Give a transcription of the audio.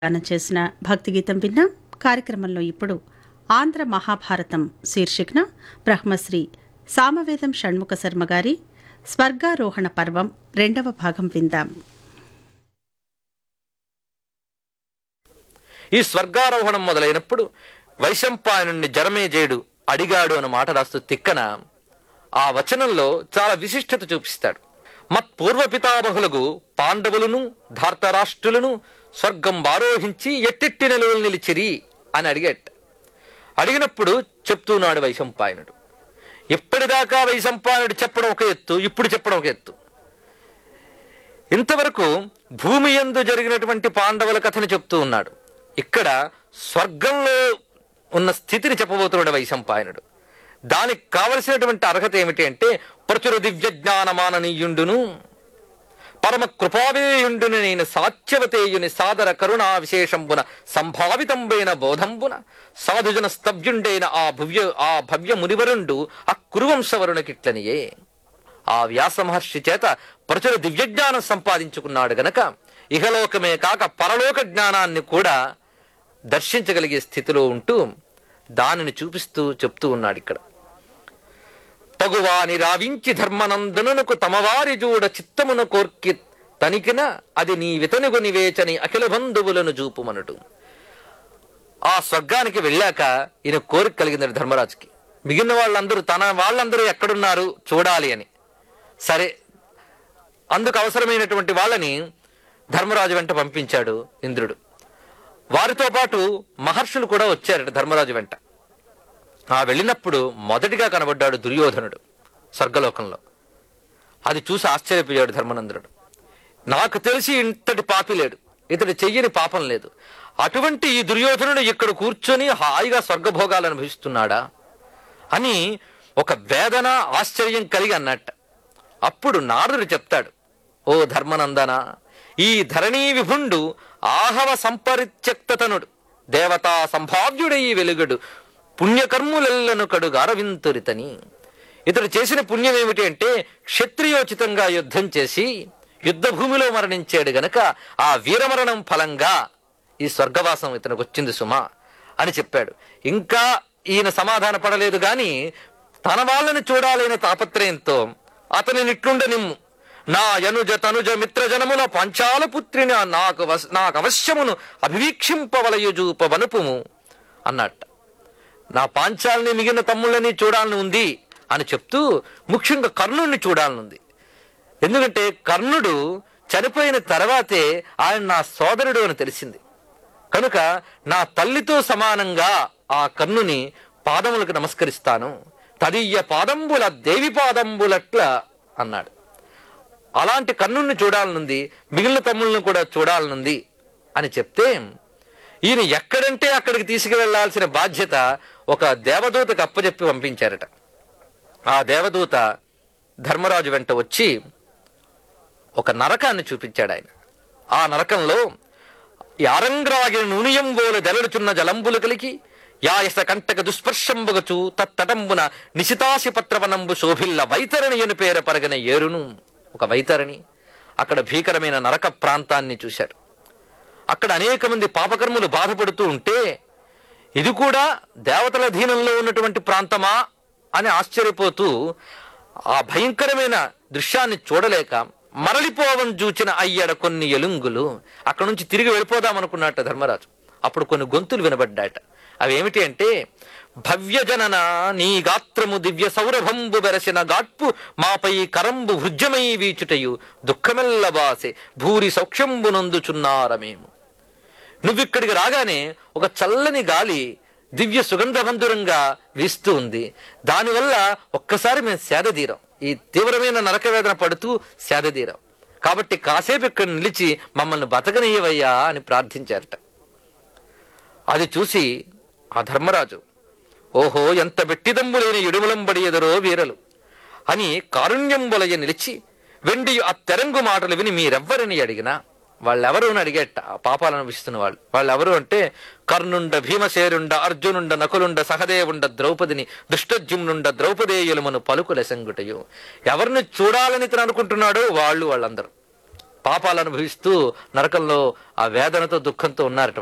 గానం చేసిన భక్తి గీతం విన్నాం కార్యక్రమంలో ఇప్పుడు ఆంధ్ర మహాభారతం శీర్షికన బ్రహ్మశ్రీ సామవేదం షణ్ముఖ శర్మ గారి స్వర్గారోహణ పర్వం రెండవ భాగం విందాం ఈ స్వర్గారోహణం మొదలైనప్పుడు వైశంపాయనుణ్ణి జరమేజేయుడు అడిగాడు అన్న మాట రాస్తూ తిక్కన ఆ వచనంలో చాలా విశిష్టత చూపిస్తాడు మత్ పూర్వ పితామహులకు పాండవులను ధార్తరాష్ట్రులను స్వర్గం ఆరోహించి ఎట్టెట్టి నిలువలు నిలిచిరి అని అడిగేట అడిగినప్పుడు చెప్తున్నాడు వైశంపాయనుడు ఇప్పటిదాకా వైశంపాయనుడు చెప్పడం ఒక ఎత్తు ఇప్పుడు చెప్పడం ఒక ఎత్తు ఇంతవరకు భూమి యందు జరిగినటువంటి పాండవుల కథను చెప్తూ ఉన్నాడు ఇక్కడ స్వర్గంలో ఉన్న స్థితిని చెప్పబోతున్నాడు వైశంపాయనుడు దానికి కావలసినటువంటి అర్హత ఏమిటి అంటే ప్రచుర దివ్య జ్ఞానమాననీయుండును పరమ కృపావేయుండును నేను సాత్యవతేయుని సాదర కరుణా విశేషంబున సంభావితంబైన బోధంబున సాధుజన స్తబ్జుండైన ఆ భవ్య ఆ భవ్య మునివరుండు ఆ కురువంశవరునికిట్లనియే ఆ వ్యాస మహర్షి చేత ప్రచుర దివ్యజ్ఞానం సంపాదించుకున్నాడు గనక ఇహలోకమే కాక పరలోక జ్ఞానాన్ని కూడా దర్శించగలిగే స్థితిలో ఉంటూ దానిని చూపిస్తూ చెప్తూ ఉన్నాడు ఇక్కడ తగువాని రావించి ధర్మనందనునకు తమవారి జూడ చిత్తమున కోర్కి తనికిన అది నీ వితనుగు నివేచని అఖిల బంధువులను చూపుమనుడు ఆ స్వర్గానికి వెళ్ళాక ఈయన కోరిక కలిగింది ధర్మరాజుకి మిగిలిన వాళ్ళందరూ తన వాళ్ళందరూ ఎక్కడున్నారు చూడాలి అని సరే అందుకు అవసరమైనటువంటి వాళ్ళని ధర్మరాజు వెంట పంపించాడు ఇంద్రుడు వారితో పాటు మహర్షులు కూడా వచ్చారట ధర్మరాజు వెంట ఆ వెళ్ళినప్పుడు మొదటిగా కనబడ్డాడు దుర్యోధనుడు స్వర్గలోకంలో అది చూసి ఆశ్చర్యపోయాడు ధర్మనందుడు నాకు తెలిసి ఇంతటి పాపి లేడు ఇతడు చెయ్యని పాపం లేదు అటువంటి ఈ దుర్యోధనుడు ఇక్కడ కూర్చొని హాయిగా స్వర్గభోగాలు అనుభవిస్తున్నాడా అని ఒక వేదన ఆశ్చర్యం కలిగి అన్నట్ట అప్పుడు నారదుడు చెప్తాడు ఓ ధర్మనందన ఈ ధరణీ విభుండు ఆహవ సంపరిత్యక్తతనుడు దేవతా సంభావ్యుడై వెలుగడు పుణ్యకర్ములెల్లను కడుగు అరవింతురితని ఇతడు చేసిన పుణ్యం ఏమిటి అంటే క్షత్రియోచితంగా యుద్ధం చేసి యుద్ధ భూమిలో మరణించాడు గనక ఆ వీరమరణం ఫలంగా ఈ స్వర్గవాసం ఇతనికి వచ్చింది సుమా అని చెప్పాడు ఇంకా ఈయన సమాధాన పడలేదు గాని తన వాళ్ళని చూడాలనే తాపత్రయంతో అతని నిట్లుండ నిమ్ము నా యనుజ తనుజ మిత్రజనముల పంచాల పుత్రిని నాకు వస్- నాకు అవశ్యమును అభివీక్షింపవలయుజూప వనుపుము అన్నట్ట నా పాంచాలని మిగిలిన తమ్ముళ్ళని చూడాలని ఉంది అని చెప్తూ ముఖ్యంగా కర్ణుడిని చూడాలని ఉంది ఎందుకంటే కర్ణుడు చనిపోయిన తర్వాతే ఆయన నా సోదరుడు అని తెలిసింది కనుక నా తల్లితో సమానంగా ఆ కర్ణుని పాదములకు నమస్కరిస్తాను తదియ్య పాదంబుల దేవి పాదంబులట్ల అన్నాడు అలాంటి కర్ణుణ్ణి చూడాలనుంది మిగిలిన తమ్ముళ్ళను కూడా చూడాలనుంది అని చెప్తే ఈయన ఎక్కడంటే అక్కడికి తీసుకువెళ్లాల్సిన బాధ్యత ఒక దేవదూతకు అప్పచెప్పి పంపించారట ఆ దేవదూత ధర్మరాజు వెంట వచ్చి ఒక నరకాన్ని చూపించాడు ఆయన ఆ నరకంలో యారంగ్రాగిన నూనియంబోల దెలడుచున్న జలంబులు కలిగి యాయస కంటక దుస్పర్శంబగచు తత్తటంబున నిశితాసి పత్రవనంబు శోభిల్ల వైతరణి అని పేర పరగన ఏరును ఒక వైతరణి అక్కడ భీకరమైన నరక ప్రాంతాన్ని చూశాడు అక్కడ అనేక మంది పాపకర్ములు బాధపడుతూ ఉంటే ఇది కూడా దేవతల అధీనంలో ఉన్నటువంటి ప్రాంతమా అని ఆశ్చర్యపోతూ ఆ భయంకరమైన దృశ్యాన్ని చూడలేక మరలిపోవని చూచిన అయ్యడ కొన్ని ఎలుంగులు అక్కడ నుంచి తిరిగి వెళ్ళిపోదాం అనుకున్నట్ట ధర్మరాజు అప్పుడు కొన్ని గొంతులు వినబడ్డాయట అవి ఏమిటి అంటే భవ్య జనన నీ గాత్రము దివ్య సౌరభంబు బెరసిన గాట్పు మాపై కరంబు భృజ్యమై వీచుటయు దుఃఖమెల్ల బాసే భూరి సౌఖ్యంబునందుచున్నారమేము నువ్విక్కడికి రాగానే ఒక చల్లని గాలి దివ్య సుగంధబంధురంగా వీస్తూ ఉంది దానివల్ల ఒక్కసారి మేము సేదతీరాం ఈ తీవ్రమైన నరక వేదన పడుతూ సేదతీరాం కాబట్టి కాసేపు ఇక్కడ నిలిచి మమ్మల్ని బతకనీయవయ్యా అని ప్రార్థించారట అది చూసి ఆ ధర్మరాజు ఓహో ఎంత బెట్టిదంబు లేని ఇడుములంబడి ఎదురో వీరలు అని కారుణ్యంబులయ్య నిలిచి వెండి ఆ తెరంగు మాటలు విని మీరెవ్వరని అడిగినా వాళ్ళెవరు అని అడిగేట ఆ పాపాలను అనిపిస్తున్న వాళ్ళు వాళ్ళెవరు అంటే కర్ణుండ భీమసేరుండ అర్జునుండ నకులుండ సహదేవుండ ద్రౌపదిని దుష్టజ్యుమ్నుండ ద్రౌపదేయులమను పలుకుల సంగుటయు ఎవరిని చూడాలని ఇతను అనుకుంటున్నాడో వాళ్ళు వాళ్ళందరూ పాపాలు అనుభవిస్తూ నరకంలో ఆ వేదనతో దుఃఖంతో ఉన్నారట